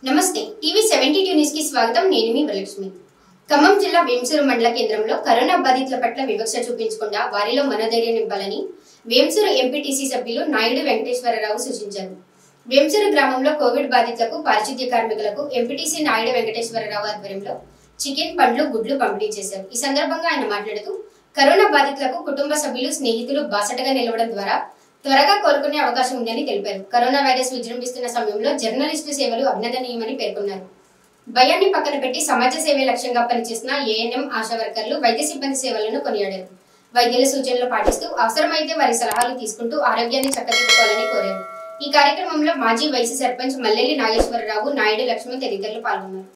నమస్తే TV seventy two news కి స్వాగతం నేను మీ వరలక్ష్మి ఖమ్మం జిల్లా వేంసూరు మండల కేంద్రంలో కరోనా బాధితుల పట్ల వివక్ష చూపించకుండా వారిలో మనోధైర్యం నింపాలని వేంసూరు ఎంపీటీసీ సభ్యులు నాయుడు వెంకటేశ్వరరావు సూచించారు వేంసూరు గ్రామంలో కోవిడ్ బాధితులకు పారిశుద్ధ్య కార్మికులకు ఎంపీటీసీ నాయుడు వెంకటేశ్వరరావు ఆధ్వర్యంలో చికెన్ పండ్లు గుడ్లు పంపిణీ చేశారు ఈ సందర్భంగా ఆయన మాట్లాడుతూ కరోనా బాధితులకు కుటుంబ సభ్యులు స్నేహితులు బాసటగా నిలవడం ద్వారా త్వరగా కోలుకునే అవకాశం ఉందని తెలిపారు కరోనా వైరస్ విజృంభిస్తున్న సమయంలో జర్నలిస్టు సేవలు అభినందనీయమని పేర్కొన్నారు భయాన్ని పక్కన పెట్టి సమాజ సేవే లక్ష్యంగా పనిచేస్తున్న ఏఎన్ఎం ఆశా వర్కర్లు వైద్య సిబ్బంది సేవలను కొనియాడారు వైద్యుల సూచనలు పాటిస్తూ అవసరమైతే వారి సలహాలు తీసుకుంటూ ఆరోగ్యాన్ని చక్కదిద్దుకోవాలని కోరారు ఈ కార్యక్రమంలో మాజీ వైసీ సర్పంచ్ మల్లెల్లి నాగేశ్వరరావు నాయుడు లక్ష్మణ్ తదితరులు పాల్గొన్నారు